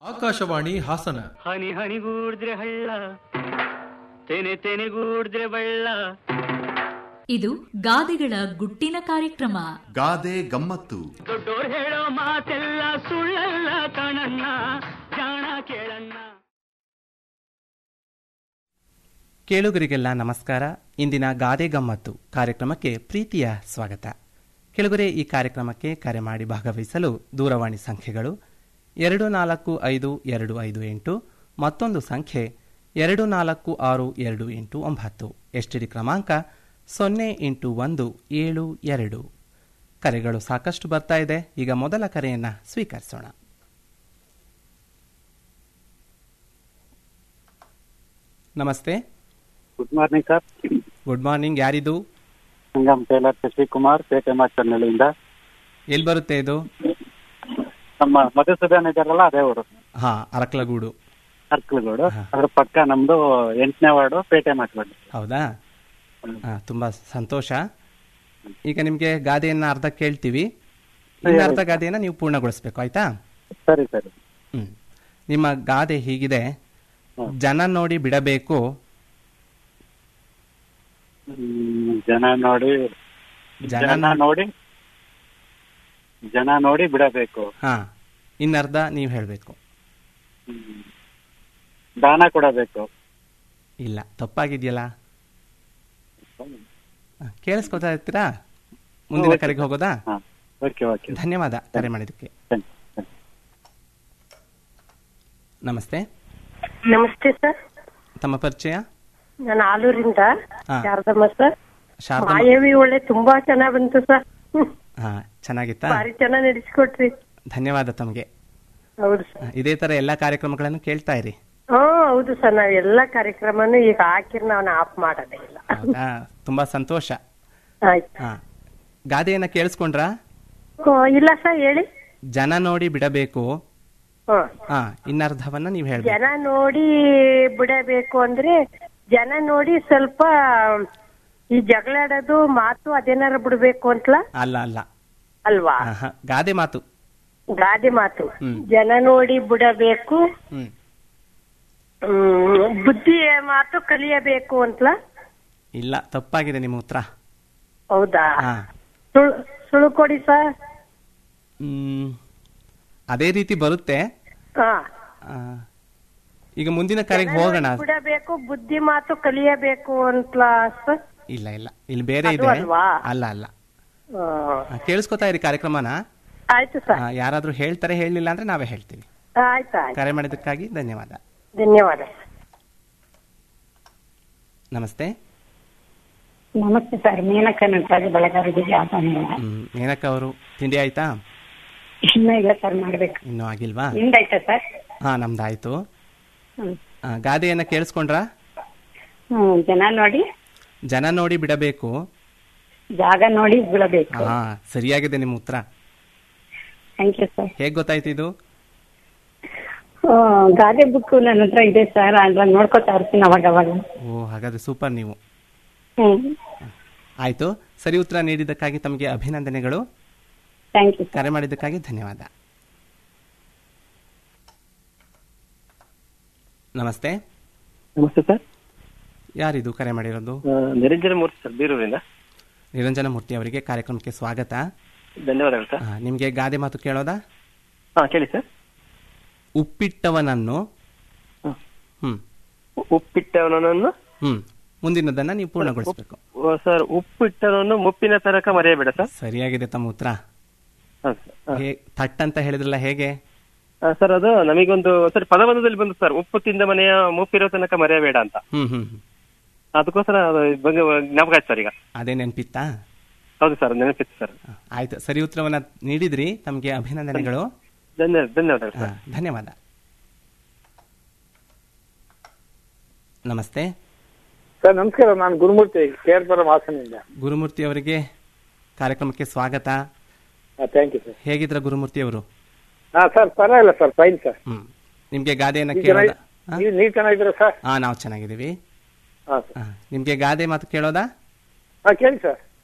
ಆಕಾಶವಾಣಿ ಹಾಸನ ಹನಿ ಹನಿಗೂಡಿದ್ರೆ ಹಳ್ಳ ತೆನೆ ತೆನೆಗೂಡಿದ್ರೆ ಬಳ್ಳ ಇದು ಗಾದೆಗಳ ಗುಟ್ಟಿನ ಕಾರ್ಯಕ್ರಮ ಗಾದೆ ಗಮ್ಮತ್ತು ದೊಡ್ಡೋರ್ ಹೇಳೋ ಮಾತೆಲ್ಲ ಸುಳ್ಳಲ್ಲ ಕಣಣ್ಣ ಜಾಣ ಕೇಳಣ್ಣ ಕೇಳುಗರಿಗೆಲ್ಲ ನಮಸ್ಕಾರ ಇಂದಿನ ಗಾದೆ ಗಮ್ಮತ್ತು ಕಾರ್ಯಕ್ರಮಕ್ಕೆ ಪ್ರೀತಿಯ ಸ್ವಾಗತ ಕೆಳಗರೆ ಈ ಕಾರ್ಯಕ್ರಮಕ್ಕೆ ಕರೆ ಮಾಡಿ ಭಾಗವಹಿಸಲು ದೂರವಾಣಿ ಸಂಖ್ಯೆಗಳು ಎರಡು ನಾಲ್ಕು ಐದು ಎರಡು ಐದು ಎಂಟು ಮತ್ತೊಂದು ಸಂಖ್ಯೆ ಎರಡು ನಾಲ್ಕು ಆರು ಎರಡು ಎಂಟು ಒಂಬತ್ತು ಎಸ್ಟಿಡಿ ಕ್ರಮಾಂಕ ಸೊನ್ನೆ ಎಂಟು ಒಂದು ಏಳು ಎರಡು ಕರೆಗಳು ಸಾಕಷ್ಟು ಬರ್ತಾ ಇದೆ ಈಗ ಮೊದಲ ಕರೆಯನ್ನ ಸ್ವೀಕರಿಸೋಣ ನಮಸ್ತೆ good morning sir good morning ಯಾರಿದು ಸಂಗಮ್ ಟೇಲರ್ ಶಶಿಕುಮಾರ್ ಪೇಟೆ ಮಾಚರ್ನಳ್ಳಿಯಿಂದ ಎಲ್ಲಿ ಬರುತ್ತೆ ಇದು ನಮ್ಮ ಮಧುಸೂದನ್ ಇದಾರಲ್ಲ ಅದೇ ಊರು ಹಾ ಅರಕಲಗೂಡು ಅರ್ಕಲಗೂಡು ಅದ್ರ ಪಕ್ಕ ನಮ್ದು ಎಂಟನೇ ವಾರ್ಡು ಪೇಟೆ ಮಾಚರ್ನಳ್ಳಿ ಹೌದಾ ಹಾ ತುಂಬಾ ಸಂತೋಷ ಈಗ ನಿಮ್ಗೆ ಗಾದೆಯನ್ನ ಅರ್ಧ ಕೇಳ್ತೀವಿ ಇನ್ನು ಅರ್ಧ ಗಾದೆಯನ್ನ ನೀವು ಪೂರ್ಣಗೊಳಿಸ್ಬೇಕು ಆಯ್ತಾ ಸರಿ ಸರಿ ಹ್ಮ್ ನಿಮ್ಮ ಗಾದೆ ಹೀಗಿದೆ ಜನ ನೋಡಿ ಬಿಡಬೇಕು ಹ್ಮ್, ಜನ ನೋಡಿ ಜನ ಜನ ನೋಡಿ ಜನ ನೋಡಿ ಬಿಡಬೇಕು ಹಾ ಇನ್ನರ್ಧ ನೀವು ಹೇಳ್ಬೇಕು ಹ್ಮ್. ದಾನ ಕೊಡಬೇಕು ಇಲ್ಲ ತಪ್ಪಾಗಿದೆಯಲ್ಲ ಹಾ, ಕೇಳಿಸ್ಕೊತಾ ಇರ್ತೀರಾ ಮುಂದಿನ ಕರೆಗೆ ಹೋಗೋದಾ ಹಾ ಓಕೆ ಓಕೆ ಧನ್ಯವಾದ ಕರೆ ಮಾಡಿದ್ದಕ್ಕೆ ಥ್ಯಾಂಕ್ ಯು ನಮಸ್ತೆ ನಮಸ್ತೆ ಸರ್ ತಮ್ಮ ಪರಿಚಯ ನಾನು ಆಲೂರಿಂದ ಹಾ. ಶಾರದಮ್ಮ ಸರ್ ಶಾರದಾ ಮಾಯವಿ ಒಳ್ಳೆ ತುಂಬಾ ಚೆನ್ನಾಗ್ ಬಂತು ಸರ್ ಹ್ಮ್. ಹಾ ಚೆನ್ನಾಗಿತ್ತಾ ಭಾರಿ ಚೆನ್ನಾಗ್ ನಡೆಸ್ಕೊಟ್ರಿ ಧನ್ಯವಾದ ತಮಗೆ ಹೌದು ಸರ್ ಇದೇ ತರ ಎಲ್ಲಾ ಕಾರ್ಯಕ್ರಮಗಳನ್ನು ಕೇಳ್ತಾ ಇರಿ ಹಾ ಹೌದು ಸರ್ ನಾವ್ ಎಲ್ಲಾ ಕಾರ್ಯಕ್ರಮನು ಈಗ ಹಾಕಿರ್ ನಾವ್ ಆಫ್ ಮಾಡೋದೇ ಇಲ್ಲ ಹೌದಾ ತುಂಬಾ ಸಂತೋಷ ಆಯ್ತು ಹಾ ಗಾದೆಯನ್ನ ಕೇಳಿಸ್ಕೊಂಡ್ರಾ ಹ್ಮ್, ಇಲ್ಲ ಸರ್ ಹೇಳಿ ಜನ ನೋಡಿ ಬಿಡಬೇಕು ಹ್ಮ್ ಹಾ ಇನ್ನರ್ಧವನ್ನ ನೀವು ಹೇಳ್ಬೇಕು ಜನ ನೋಡಿ ಬಿಡಬೇಕು ಅಂದ್ರೆ ಜನ ನೋಡಿ ಸ್ವಲ್ಪ ಈ ಜಗಳಾಡೋದು ಮಾತು ಅದೇನಾರ ಬಿಡ್ಬೇಕು ಅಂತಲ ಅಲ್ಲ ಅಲ್ಲ ಅಲ್ವಾ ಆಹಾ, ಗಾದೆ ಮಾತು ಗಾದೆ ಮಾತು ಹ್ಮ್. ಜನ ನೋಡಿ ಬಿಡಬೇಕು ಹ್ಮ್ ಹ್ಮ್, ಬುದ್ಧಿ ಮಾತು ಕಲಿಯಬೇಕು ಅಂತಲ ಇಲ್ಲ ತಪ್ಪಾಗಿದೆ ನಿಮ್ಮ ಉತ್ತರ ಹೌದಾ ಹಾ ಸುಳ್ ಸುಳ್ಳು ಕೊಡಿ ಸರ್ ಹ್ಮ್ ಅದೇ ರೀತಿ ಬರುತ್ತೆ ಹಾ ಆ, ಈಗ ಮುಂದಿನ ಕರೆಗೆ ಹೋಗೋಣ ಬಿಡಬೇಕು ಬುದ್ಧಿ ಮಾತು ಕಲಿಯಬೇಕು ಅಂತಲ ಸರ್ ಇಲ್ಲ ಇಲ್ಲ ಇಲ್ಲಿ ಬೇರೆ ಅದು ಇದೆ ಅಲ್ವಾ? ಅಲ್ಲ ಅಲ್ಲ ಹ್ಮ್. ಆ, ಕೇಳಿಸ್ಕೊತಾ ಇರಿ ಕಾರ್ಯಕ್ರಮನ ಆಯ್ತು ಸರ್ ಆ, ಯಾರಾದ್ರೂ ಹೇಳ್ತಾರೆ ಹೇಳಲಿಲ್ಲ ಅಂದ್ರೆ ನಾವೇ ಹೇಳ್ತೀವಿ ಆಯ್ತು ಆಯ್ತು ಕರೆ ಮಾಡಿದ್ದಕ್ಕಾಗಿ ಧನ್ಯವಾದ ಧನ್ಯವಾದ ನಮಸ್ತೆ ನಮಸ್ತೆ ಸರ್ ಮೇನಕ ನಟರಾಜ ಬೆಳಗಾವಿ ಹಾಸನ ಹ್ಮ್ ಮೇನಕ ಅವರು ತಿಂಡಿ ಆಯ್ತಾ ಇನ್ನ ಇಲ್ಲ ಸರ್ ಮಾಡ್ಬೇಕು ಇನ್ನೂ ಆಗಿಲ್ವಾ ನಿಮ್ದಾಯ್ತಾ ಸರ್ ಹಾ ನಮ್ದಾಯ್ತು ಹ್ಮ್. ಆ, ಗಾದೆಯನ್ನ ಕೇಳಿಸ್ಕೊಂಡ್ರಾ ಹ್ಮ್ ಜನ ನೋಡಿ ಜನ ನೋಡಿ ಬಿಡಬೇಕು ಜಾಗ ನೋಡಿ ಬೀಳಬೇಕು ಹಾ ಸರಿಯಾಗಿದೆ ನಿಮ್ಮ ಉತ್ತರ ಥ್ಯಾಂಕ್ ಯು ಸರ್ ಹೇಗ್ ಗೊತ್ತಾಯ್ತು ಇದು ಗಾದೆ ಬುಕ್ ನನ್ನ ಹತ್ರ ಇದೆ ಸರ್ ಅದ್ರಲ್ಲಿ ನೋಡ್ಕೊತಾ ಇರ್ತೀನಿ ಅವಾಗ ಅವಾಗ ಓ ಹಾಗಾದ್ರೆ ಸೂಪರ್ ನೀವು ಹ್ಮ್ ಆಯ್ತು ಸರಿ ಉತ್ತರ ನೀಡಿದ್ದಕ್ಕಾಗಿ ತಮಗೆ ಅಭಿನಂದನೆಗಳು ಥ್ಯಾಂಕ್ ಯು ಕರೆ ಮಾಡಿದ್ದಕ್ಕಾಗಿ ಧನ್ಯವಾದ ನಮಸ್ತೆ ನಮಸ್ತೆ ಸರ್ ಯಾರಿದು ಕರೆ ಮಾಡಿರೋದು ನಿರಂಜನ ಮೂರ್ತಿ ಸರ್ ಬೀರೂರಿಂದ ನಿರಂಜನ ಮೂರ್ತಿ ಅವರಿಗೆ ಕಾರ್ಯಕ್ರಮಕ್ಕೆ ಸ್ವಾಗತ ಧನ್ಯವಾದಗಳು ಸರ್ ಆ, ನಿಮ್ಗೆ ಗಾದೆ ಮಾತು ಕೇಳೋದಾ ಹಾ ಕೇಳಿ ಸರ್ ಉಪ್ಪಿಟ್ಟವನನ್ನು ಹ್ಮ್. ಹ್ಮ್ ಉಪ್ಪಿಟ್ಟವನನ್ನು ಹ್ಮ್ ಮುಂದಿನದನ್ನ ನೀವು ಪೂರ್ಣಗೊಳಿಸಬೇಕು ಸರ್ ಉಪ್ಪಿಟ್ಟವನನ್ನು ಮುಪ್ಪಿನ ತನಕ ಮರೆಯಬೇಡ ಸರ್ ಸರಿಯಾಗಿದೆ ತಮ್ಮ ಉತ್ತರ ಹೌದು ಸರ್ ಹಾ. ಹೇ ತಟ್ ಅಂತ ಹೇಳಿದ್ರಲ್ಲ ಹೇಗೆ ಆ, ಸರ್ ಅದು ನಮಗೊಂದು ಸರಿ ಪದಬಂಧದಲ್ಲಿ ಬಂದು ಸರ್ ಉಪ್ಪು ತಿಂದ ಮನೆಯ ಮುಪ್ಪಿರೋ ತನಕ ಮರೆಯಬೇಡ ಅಂತ ಹ್ಮ್ ಹ್ಮ್ ಹ್ಮ್. ಅದಕ್ಕೋಸ್ಕರ ಅದು ಬಗ್ಗೆ ಜ್ಞಾಪಕ ಆಯ್ತು ಸರ್ ಈಗ ಅದೇ ನೆನ್ಪಿತ್ತಾ ಹೌದು ಸರ್ ನೆನಪಿತ್ತು ಸರ್ ಆ, ಆಯ್ತು ಸರಿ ಉತ್ತರವನ್ನ ನೀಡಿದ್ರಿ ತಮಗೆ ಅಭಿನಂದನೆಗಳು ಧನ್ಯ ಧನ್ಯವಾದಗಳು ಆ, ಸರ್ ಧನ್ಯವಾದ ನಮಸ್ತೆ ಸರ್ ನಮಸ್ಕಾರ ನಾನು ಗುರುಮೂರ್ತಿ ಕೇರ್ಪುರಂ ಹಾಸನಿಂದ ಗುರುಮೂರ್ತಿ ಅವರಿಗೆ ಕಾರ್ಯಕ್ರಮಕ್ಕೆ ಸ್ವಾಗತ ಥ್ಯಾಂಕ್ ಯು ಸರ್ ಹೇಗಿದ್ರ ಗುರುಮೂರ್ತಿ ಅವರು ಹಾ ಸರ್ ಪರವಾಗಿಲ್ಲ ಸರ್ ಫೈನ್ ಸರ್ ಹ್ಮ್ ನಿಮ್ಗೆ ಗಾದೆಯನ್ನ ನೀವು ಕೇಳೋದಾ ಚೆನ್ನಾಗಿ- ನೀವು ನೀವು ಚೆನ್ನಾಗಿದ್ದೀರಾ ಸರ್ ಹಾ ನಾವು ಚೆನ್ನಾಗಿದ್ದೀವಿ ಹಾ ಸರ್ ಆ, ನಿಮ್ಗೆ ಗಾದೆ ಮಾತು ಕೇಳೋದಾ ಹಾ ಕೇಳಿ ಸರ್